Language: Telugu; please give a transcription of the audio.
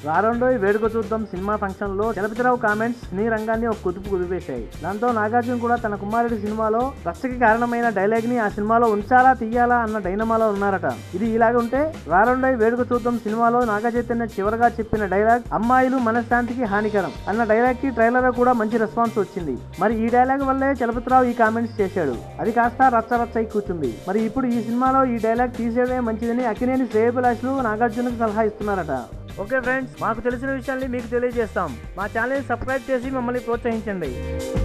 రారండో ఈ వేడుక చూద్దాం సినిమా ఫంక్షన్ లో చలపతిరావు కామెంట్స్ సినీ రంగాన్ని ఒక కుదుపు కుదిపేశాయి దాంతో నాగార్జున కూడా తన కుమారుడి సినిమాలో రచ్చకి కారణమైన డైలాగ్ ని ఆ సినిమాలో ఉంచాలా తీయాలా అన్న డైనమాలో ఉన్నారట ఇది ఇలాగ ఉంటే రారండో ఈ వేడుక చూద్దాం సినిమాలో నాగ చైతన్య చివరగా చెప్పిన డైలాగ్ అమ్మాయిలు మనశ్శాంతికి హానికరం అన్న డైలాగ్ కి ట్రైలర్ కూడా మంచి రెస్పాన్స్ వచ్చింది మరి ఈ డైలాగ్ వల్లే చలపతిరావు ఈ కామెంట్స్ చేశాడు అది కాస్త రచ్చ రచ్చ అయి కూర్చుంది మరి ఇప్పుడు ఈ సినిమాలో ఈ డైలాగ్ తీసేయడమే మంచిదని అక్కినేని శ్రేయభిలాషులు నాగార్జునకు సలహా ఇస్తున్నారట ఓకే ఫ్రెండ్స్ మాకు తెలిసిన విషయాన్ని మీకు తెలియజేస్తాం మా ఛానల్ సబ్స్క్రైబ్ చేసి మమ్మల్ని ప్రోత్సహించండి